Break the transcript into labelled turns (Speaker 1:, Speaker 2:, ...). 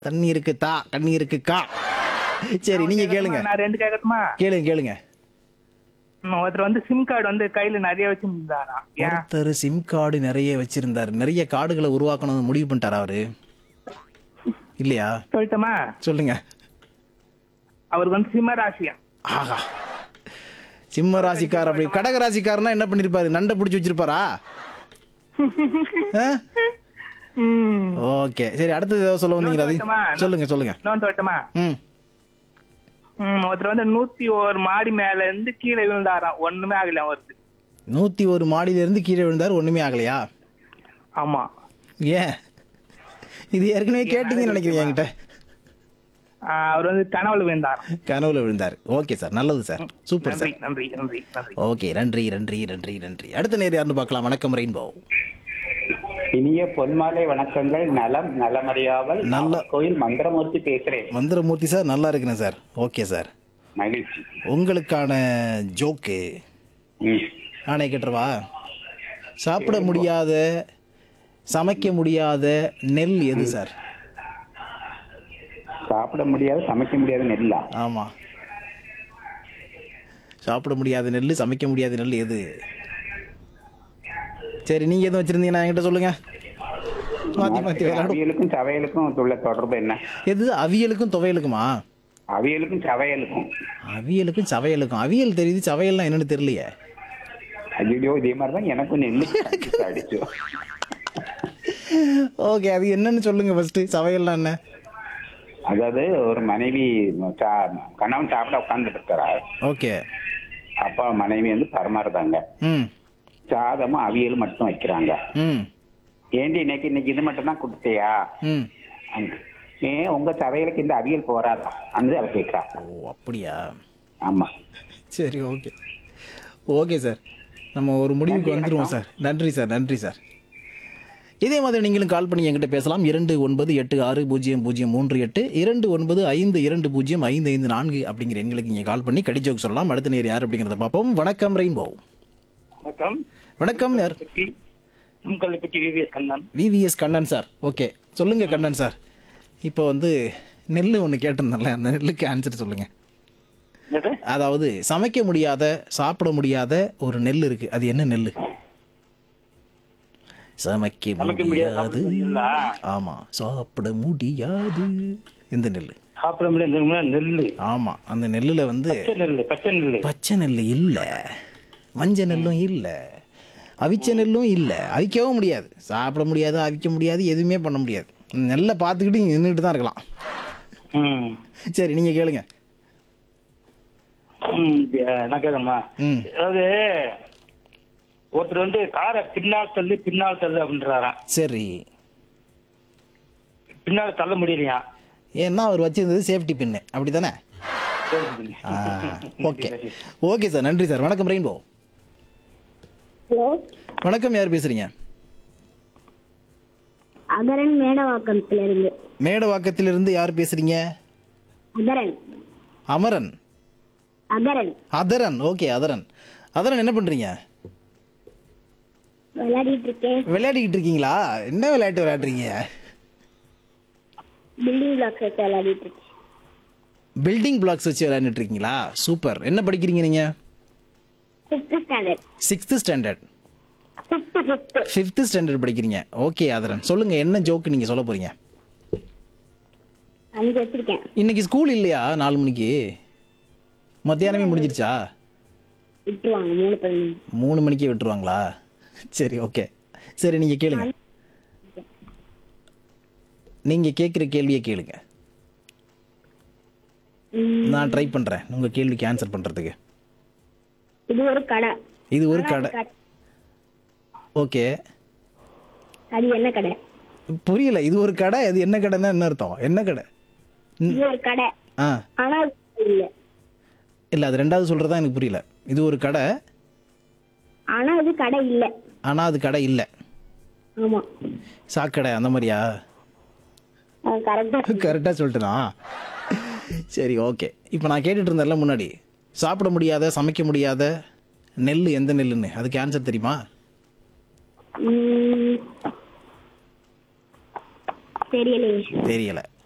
Speaker 1: தண்ணி இருக்கு தா கண்ணி இருக்கு கா சரி நீங்க கேளுங்க
Speaker 2: நான் ரெண்டு கேட்கட்டுமா
Speaker 1: கேளுங்க கேளுங்க
Speaker 2: ம், ஒருத்தர் வந்து சிம் கார்டு வந்து கையில நிறைய வச்சிருந்தாரா ஏன்
Speaker 1: ஒருத்தர் சிம் கார்டு நிறைய வச்சிருந்தாரு நிறைய கார்டுகளை உருவாக்கணும்னு முடிவு பண்ணிட்டாரா அவரு இல்லையா
Speaker 2: சொல்லட்டுமா
Speaker 1: சொல்லுங்க
Speaker 2: அவருக்கு வந்து சிம்ம ராசியா
Speaker 1: ஆஹா சிம்ம ராசிக்கார் அப்படி கடக ராசிக்காரனா என்ன பண்ணிருப்பாரு நண்டை பிடிச்சி வச்சிருப்பாரா ஓகே சரி அடுத்தது ஏதோ சொல்ல வந்தீங்களா அது சொல்லுங்க சொல்லுங்க
Speaker 2: இன்னொன்று சொல்லட்டுமா
Speaker 1: ம்
Speaker 2: ம், ஒருத்தர் வந்து நூத்தி ஒரு மாடி மேல இருந்து கீழே விழுந்தாராம் ஒண்ணுமே ஆகல அவருக்கு
Speaker 1: நூத்தி ஒரு மாடியில இருந்து கீழே விழுந்தாரு ஒண்ணுமே ஆகலையா
Speaker 2: ஆமா
Speaker 1: ஏன் இது ஏற்கனவே கேட்டீங்கன்னு நினைக்கிறீங்க என்கிட்ட
Speaker 2: ஆ, அவர் வந்து கனவுல விழுந்தாராம்
Speaker 1: கனவுல விழுந்தாரு ஓகே சார் நல்லது சார் சூப்பர்
Speaker 2: நன்றி
Speaker 1: சார்
Speaker 2: நன்றி நன்றி நன்றி
Speaker 1: ஓகே நன்றி நன்றி நன்றி நன்றி அடுத்த நேரம் யாருன்னு பார்க்கலாம் வணக்கம் ரெயின்போ
Speaker 3: இனிய பொன்மாலை வணக்கங்கள் நலம் நலமறியாமல்
Speaker 1: நல்ல-
Speaker 3: கோயில் மந்திரமூர்த்தி பேசுறேன்
Speaker 1: மந்திரமூர்த்தி சார் நல்லா இருக்கிறேன் சார் ஓகே சார்
Speaker 3: மகிழ்ச்சி
Speaker 1: உங்களுக்கான ஜோக்கு
Speaker 3: ம்.
Speaker 1: நானே கேட்டுருவா சாப்பிட முடியாத சமைக்க முடியாத நெல் எது சார்
Speaker 3: சாப்பிட முடியாது சமைக்க முடியாது நெல்லா
Speaker 1: ஆமா சாப்பிட முடியாத நெல் சமைக்க முடியாத நெல் எது சரி நீங்க எதுவும் வச்சிருந்தீங்கன்னா என்கிட்ட சொல்லுங்க மாத்தி மாத்தி விளையாடும்
Speaker 3: அவியலுக்கும் சவையலுக்கும் உள்ள தொடர்பு என்ன
Speaker 1: எது அவியலுக்கும் துவையலுக்குமா
Speaker 3: அவியலுக்கும் சவையலுக்கும்
Speaker 1: அவியலுக்கும் சவையலுக்கும் அவியல் தெரியுது சவையல்லாம் என்னன்னு தெரியலையே
Speaker 3: ஐயோ இதே மாதிரி தான் எனக்கும் நெல்லு அடிச்சு
Speaker 1: ஓகே அது என்னன்னு சொல்லுங்க ஃபர்ஸ்ட் சவையல்லாம் என்ன
Speaker 3: அதாவது ஒரு மனைவி சா- கணவன் சாப்பிட உட்கார்ந்துட்டு இருக்கிறார்
Speaker 1: ஓகே
Speaker 3: அப்பா மனைவி வந்து பரமாறுதாங்க
Speaker 1: ம்
Speaker 3: சாதமும் அவியலும் மட்டும் வைக்கிறாங்க
Speaker 1: ம்
Speaker 3: ஏண்டி இன்னைக்கு இன்னைக்கு இது மட்டும் தான் கொடுத்தியா
Speaker 1: ம்
Speaker 3: அங்க. ஏன் உங்க சவையலுக்கு இந்த அவியல் போறாதா அந்த அவ கேட்கிறா
Speaker 1: ஓ அப்படியா
Speaker 3: ஆமா
Speaker 1: சரி ஓகே ஓகே சார் நம்ம ஒரு முடிவுக்கு வந்துருவோம் சார் நன்றி சார் நன்றி சார் இதே மாதிரி நீங்களும் கால் பண்ணி என்கிட்ட பேசலாம் இரண்டு ஒன்பது எட்டு ஆறு பூஜ்ஜியம் பூஜ்ஜியம் மூன்று எட்டு இரண்டு ஒன்பது ஐந்து இரண்டு பூஜ்ஜியம் ஐந்து ஐந்து நான்கு அப்படிங்கிற எண்களுக்கு நீங்கள் கால் பண்ணி கடிஜோக்கு சொல்லலாம் அடுத்த நேர் யார் அப்படிங்கிறத பார்ப்போம் வணக்கம் ரெயின்போ
Speaker 2: வணக்கம்
Speaker 1: வணக்கம் யார்
Speaker 2: உங்களை பற்றி VVS Kannan
Speaker 1: VVS Kannan sir okay சொல்லுங்க கண்ணன் சார் இப்போ வந்து நெல் ஒன்று கேட்டிருந்தேன்ல அந்த நெல்லுக்கு ஆன்சர் சொல்லுங்க
Speaker 2: என்னது?
Speaker 1: அதாவது சமைக்க முடியாத சாப்பிட முடியாத ஒரு நெல் இருக்கு அது என்ன நெல் சமைக்க
Speaker 2: சமைக்க முடியாது,
Speaker 1: முடியாது
Speaker 2: சாப்பிட முடியல.
Speaker 1: ஆமா சாப்பிட முடியாது இந்த நெல்
Speaker 2: சாப்பிட முடியாது நெல்லு
Speaker 1: ஆமா அந்த நெல்லுல வந்து
Speaker 2: பச்சை நெல்லு பச்சை நெல்லு
Speaker 1: பச்சை நெல் இல்ல மஞ்ச நெல்லும் இல்ல அவிச்ச நெல்லும் இல்ல அவிக்கவும் முடியாது சாப்பிட முடியாது அவிக்க முடியாது எதுவுமே பண்ண முடியாது நெல்லை பார்த்துக்கிட்டு இங்கே நின்றுட்டு தான் இருக்கலாம்
Speaker 2: ம்
Speaker 1: சரி நீங்க கேளுங்க
Speaker 2: ம், ஏ- நான் கேட்கணுமா
Speaker 1: ம்
Speaker 2: அதாவது ஒருத்தர் வந்து காரை பின்னால் தள்ளி பின்னால் தள்ளு அப்படின்றாராம்
Speaker 1: சரி
Speaker 2: பின்னால் தள்ள முடியலையா
Speaker 1: ஏன்னா அவர் வச்சிருந்தது சேஃப்டி பின்னு அப்படி தானே ஓகே ஓகே சார் நன்றி சார் வணக்கம் ரெயின்போ
Speaker 4: ஹலோ
Speaker 1: வணக்கம் யார் பேசுறீங்க
Speaker 4: அகரன் மேடவாக்கத்துல இருந்து
Speaker 1: மேடவாக்கத்திலிருந்து யார் பேசுறீங்க
Speaker 4: அகரன்
Speaker 1: அமரன்
Speaker 4: அகரன்
Speaker 1: அதரன் ஓகே அதரன் அதரன் என்ன பண்றீங்க
Speaker 4: விளையாடிட்டு இருக்கேன்
Speaker 1: விளையாடிக்கிட்டு இருக்கீங்களா என்ன விளையாட்டு விளையாடுறீங்க
Speaker 4: பில்டிங் பிளாக்ஸ் வச்சு விளையாடிட்டு இருக்கேன்
Speaker 1: பில்டிங் பிளாக்ஸ் வச்சு விளையாண்டுட்டு இருக்கீங்களா சூப்பர் என்ன படிக்கிறீங்க நீங்க
Speaker 4: fifth standard
Speaker 1: sixth standard
Speaker 4: fifth fifth
Speaker 1: fifth standard படிக்கிறீங்க ஓகே அதரன் சொல்லுங்க என்ன ஜோக்கு நீங்க சொல்ல போறீங்க
Speaker 4: அஞ்சு வச்சிருக்கேன்
Speaker 1: இன்னைக்கு ஸ்கூல் இல்லையா நாலு மணிக்கு மத்தியானமே முடிஞ்சிருச்சா
Speaker 4: விட்டுருவாங்க மூணு பதினஞ்சு
Speaker 1: மூணு மணிக்கே விட்டுருவாங்களா சரி ஓகே சரி நீங்க கேளுங்க நீங்க கேட்குற கேள்வியை கேளுங்க
Speaker 4: ம்,
Speaker 1: நான் ட்ரை பண்றேன் உங்க கேள்விக்கு ஆன்சர் பண்றதுக்கு
Speaker 4: இது ஒரு கடை
Speaker 1: இது ஒரு
Speaker 4: ஆனா
Speaker 1: கடை
Speaker 4: அது கடை-
Speaker 1: ஓகே
Speaker 4: அது என்ன கடை
Speaker 1: புரியல இது ஒரு கடை அது என்ன கடைன்னா என்ன அர்த்தம் என்ன கடை
Speaker 4: இது ஒரு கடை
Speaker 1: ஆ
Speaker 4: ஆனா அது இல்ல
Speaker 1: இல்லை அது ரெண்டாவது சொல்றதா எனக்கு புரியல இது ஒரு கடை
Speaker 4: ஆனா அது கடை இல்ல
Speaker 1: ஆனால் அது கடை இல்லை
Speaker 4: ஆமா
Speaker 1: சாக்கடை அந்த மாதிரியா
Speaker 4: கரெக்டா
Speaker 1: கரெக்டாக சொல்லிட்டுனா சரி ஓகே இப்போ நான் கேட்டுட்டு இருந்தேன்ல முன்னாடி சாப்பிட முடியாத சமைக்க முடியாத நெல் எந்த நெல்லுன்னு அதுக்கு ஆன்சர் தெரியுமா
Speaker 4: தெரியலையே
Speaker 1: தெரியல